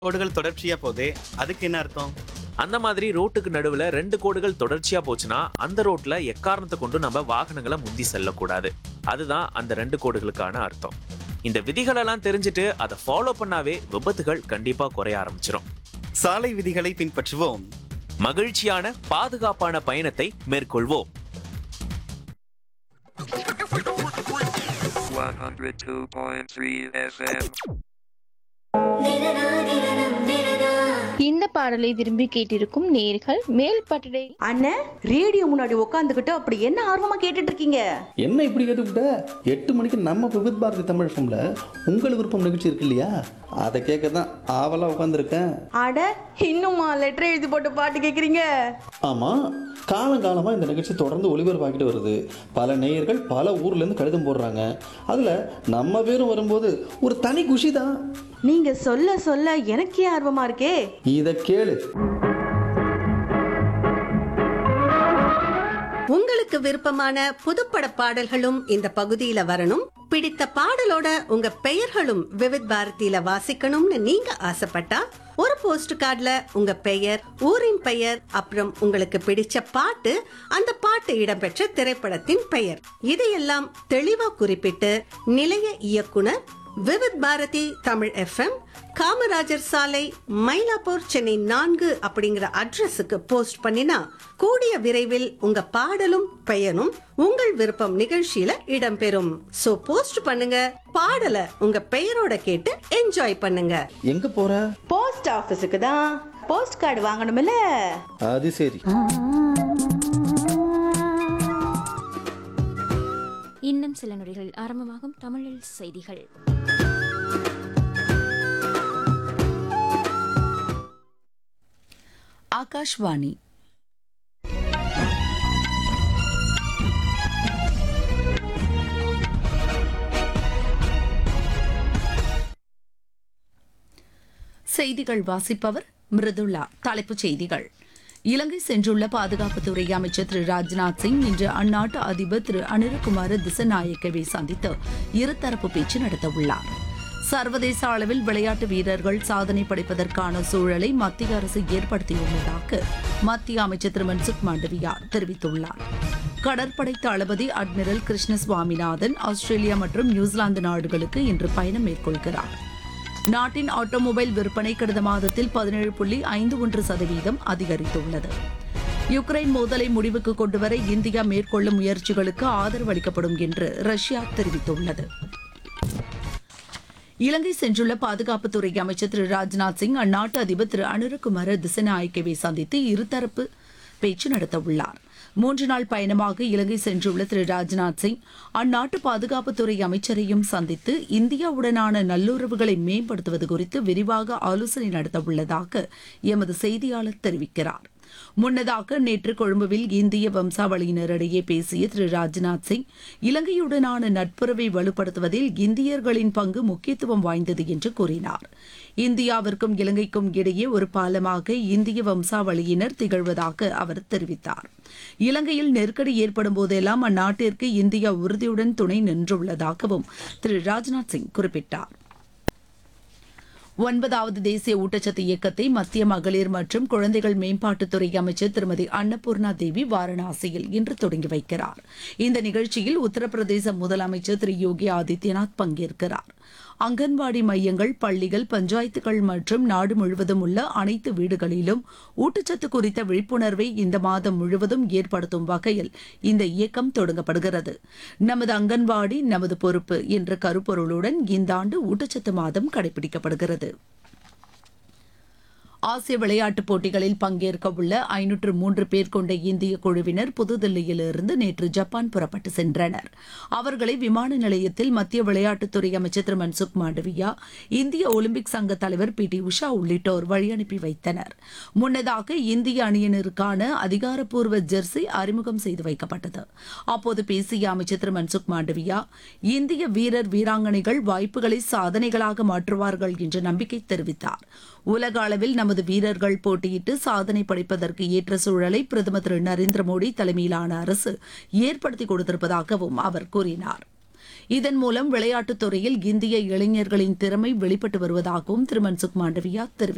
கோடுகள் தொடர்ச்சியா போதே அதுக்கு என்ன அர்த்தம் அந்த மாதிரி ரோட்டுக்கு நடுவுல ரெண்டு கோடுகள் தொடர்ச்சியா போச்சுன்னா அந்த ரோட்ல எக்காரணத்தை கொண்டு நம்ம வாகனங்களை முந்தி செல்லக்கூடாது அதுதான் அந்த ரெண்டு கோடுகளுக்கான அர்த்தம் இந்த விதிகளெல்லாம் தெரிஞ்சுட்டு அதை ஃபாலோ பண்ணாவே விபத்துகள் கண்டிப்பா குறைய ஆரம்பிச்சிடும் சாலை விதிகளை பின்பற்றுவோம் மகிழ்ச்சியான பாதுகாப்பான பயணத்தை மேற்கொள்வோம் 102.3 FM. இந்த பாடலை விரும்பி கேட்டிருக்கும் நேர்கள் மேல் பட்டடை அண்ணன் ரேடியோ முன்னாடி உட்காந்துக்கிட்டு அப்படி என்ன ஆர்வமா கேட்டுட்டு இருக்கீங்க என்ன இப்படி கேட்டுவிட்ட எட்டு மணிக்கு நம்ம விவித் பாரதி தமிழ் ஃபம்ல உங்கள் விருப்பம் நிகழ்ச்சி இருக்கு இல்லையா அதை கேட்க தான் ஆவலாக உட்காந்துருக்கேன் அட இன்னுமா லெட்டர் எழுதி போட்டு பாட்டு கேக்குறீங்க ஆமாம் காலங்காலமாக இந்த நிகழ்ச்சி தொடர்ந்து ஒளிபரப்பாக்கிட்டு வருது பல நேயர்கள் பல ஊர்லேருந்து கடிதம் போடுறாங்க அதில் நம்ம பேரும் வரும்போது ஒரு தனி குஷி தான் நீங்க சொல்ல சொல்ல எனக்கே ஆர்வமா இருக்கே இதை கேளு உங்களுக்கு விருப்பமான புதுப்பட பாடல்களும் இந்த பகுதியில வரணும் பிடித்த பாடலோட உங்க பெயர்களும் விவித் பாரதியில வாசிக்கணும்னு நீங்க ஆசைப்பட்டா ஒரு போஸ்ட் கார்டுல உங்க பெயர் ஊரின் பெயர் அப்புறம் உங்களுக்கு பிடிச்ச பாட்டு அந்த பாட்டு இடம்பெற்ற திரைப்படத்தின் பெயர் இதையெல்லாம் தெளிவா குறிப்பிட்டு நிலைய இயக்குனர் விவித் பாரதி தமிழ் எஃப்எம் காமராஜர் சாலை மயிலாப்பூர் சென்னை நான்கு அப்படிங்கிற அட்ரஸுக்கு போஸ்ட் பண்ணினா கூடிய விரைவில் உங்க பாடலும் பெயரும் உங்கள் விருப்பம் நிகழ்ச்சியில இடம்பெறும் சோ போஸ்ட் பண்ணுங்க பாடலை உங்க பெயரோட கேட்டு என்ஜாய் பண்ணுங்க எங்கே போகிற போஸ்ட் ஆபீஸுக்கு தான் போஸ்ட் கார்டு வாங்கணும்ல அது சரி இன்னும் சில நொடிகளில் ஆரம்பமாகும் தமிழில் செய்திகள் ஆகாஷ்வாணி செய்திகள் வாசிப்பவர் மிருதுளா தலைப்புச் செய்திகள் இலங்கை சென்றுள்ள பாதுகாப்புத்துறை அமைச்சர் திரு ராஜ்நாத் சிங் இன்று அந்நாட்டு அதிபர் திரு அனிருகுமார திசநாயக்கவை சந்தித்து இருதரப்பு பேச்சு நடத்தவுள்ளார் சர்வதேச அளவில் விளையாட்டு வீரர்கள் சாதனை படைப்பதற்கான சூழலை மத்திய அரசு ஏற்படுத்தியுள்ளதாக மத்திய அமைச்சர் திரு மன்சுக் மாண்டவியா தெரிவித்துள்ளார் கடற்படை தளபதி அட்மிரல் கிருஷ்ண சுவாமிநாதன் ஆஸ்திரேலியா மற்றும் நியூசிலாந்து நாடுகளுக்கு இன்று பயணம் மேற்கொள்கிறார் நாட்டின் ஆட்டோமொபைல் விற்பனை கடந்த மாதத்தில் பதினேழு புள்ளி ஐந்து ஒன்று சதவீதம் அதிகரித்துள்ளது யுக்ரைன் மோதலை முடிவுக்கு கொண்டுவர இந்தியா மேற்கொள்ளும் முயற்சிகளுக்கு ஆதரவு அளிக்கப்படும் என்று ரஷ்யா தெரிவித்துள்ளது இலங்கை சென்றுள்ள பாதுகாப்புத்துறை அமைச்சர் திரு ராஜ்நாத் சிங் அந்நாட்டு அதிபர் திரு அனுரகுமார திசநாயக்கவை சந்தித்து இருதரப்பு பேச்சு நடத்தவுள்ளார் மூன்று நாள் பயணமாக இலங்கை சென்றுள்ள திரு ராஜ்நாத் சிங் அந்நாட்டு பாதுகாப்புத்துறை அமைச்சரையும் சந்தித்து இந்தியாவுடனான நல்லுறவுகளை மேம்படுத்துவது குறித்து விரிவாக ஆலோசனை நடத்தவுள்ளதாக எமது செய்தியாளர் தெரிவிக்கிறார் முன்னதாக நேற்று கொழும்புவில் இந்திய வம்சாவளியினரிடையே பேசிய திரு ராஜ்நாத் சிங் இலங்கையுடனான நட்புறவை வலுப்படுத்துவதில் இந்தியர்களின் பங்கு முக்கியத்துவம் வாய்ந்தது என்று கூறினார் இந்தியாவிற்கும் இலங்கைக்கும் இடையே ஒரு பாலமாக இந்திய வம்சாவளியினர் திகழ்வதாக அவர் தெரிவித்தார் இலங்கையில் நெருக்கடி ஏற்படும் போதெல்லாம் அந்நாட்டிற்கு இந்தியா உறுதியுடன் துணை நின்றுள்ளதாகவும் திரு ராஜ்நாத் சிங் குறிப்பிட்டார் ஒன்பதாவது தேசிய ஊட்டச்சத்து இயக்கத்தை மத்திய மகளிர் மற்றும் குழந்தைகள் மேம்பாட்டுத்துறை அமைச்சர் திருமதி அன்னபூர்ணா தேவி வாரணாசியில் இன்று தொடங்கி வைக்கிறார் இந்த நிகழ்ச்சியில் உத்தரப்பிரதேச முதலமைச்சர் திரு யோகி ஆதித்யநாத் பங்கேற்கிறார் அங்கன்வாடி மையங்கள் பள்ளிகள் பஞ்சாயத்துகள் மற்றும் நாடு முழுவதும் உள்ள அனைத்து வீடுகளிலும் ஊட்டச்சத்து குறித்த விழிப்புணர்வை இந்த மாதம் முழுவதும் ஏற்படுத்தும் வகையில் இந்த இயக்கம் தொடங்கப்படுகிறது நமது அங்கன்வாடி நமது பொறுப்பு என்ற கருப்பொருளுடன் இந்த ஆண்டு ஊட்டச்சத்து மாதம் கடைபிடிக்கப்படுகிறது ஆசிய விளையாட்டுப் போட்டிகளில் பங்கேற்க உள்ள ஐநூற்று மூன்று பேர் கொண்ட இந்திய குழுவினர் புதுதில்லியிலிருந்து நேற்று ஜப்பான் புறப்பட்டு சென்றனர் அவர்களை விமான நிலையத்தில் மத்திய விளையாட்டுத்துறை அமைச்சர் திரு மன்சுக் மாண்டவியா இந்திய ஒலிம்பிக் சங்க தலைவர் பி டி உஷா உள்ளிட்டோர் வழியனுப்பி வைத்தனர் முன்னதாக இந்திய அணியினருக்கான அதிகாரப்பூர்வ ஜெர்சி அறிமுகம் செய்து வைக்கப்பட்டது அப்போது பேசிய அமைச்சர் திரு மன்சுக் மாண்டவியா இந்திய வீரர் வீராங்கனைகள் வாய்ப்புகளை சாதனைகளாக மாற்றுவார்கள் என்ற நம்பிக்கை தெரிவித்தார் உலக அளவில் நமது வீரர்கள் போட்டியிட்டு சாதனை படைப்பதற்கு ஏற்ற சூழலை பிரதமர் திரு நரேந்திர மோடி தலைமையிலான அரசு ஏற்படுத்தி கொடுத்திருப்பதாகவும் அவர் கூறினார் இதன் மூலம் விளையாட்டுத் துறையில் இந்திய இளைஞர்களின் திறமை வெளிப்பட்டு வருவதாகவும் திரு மன்சுக் மாண்டவியா தெரிவித்தார்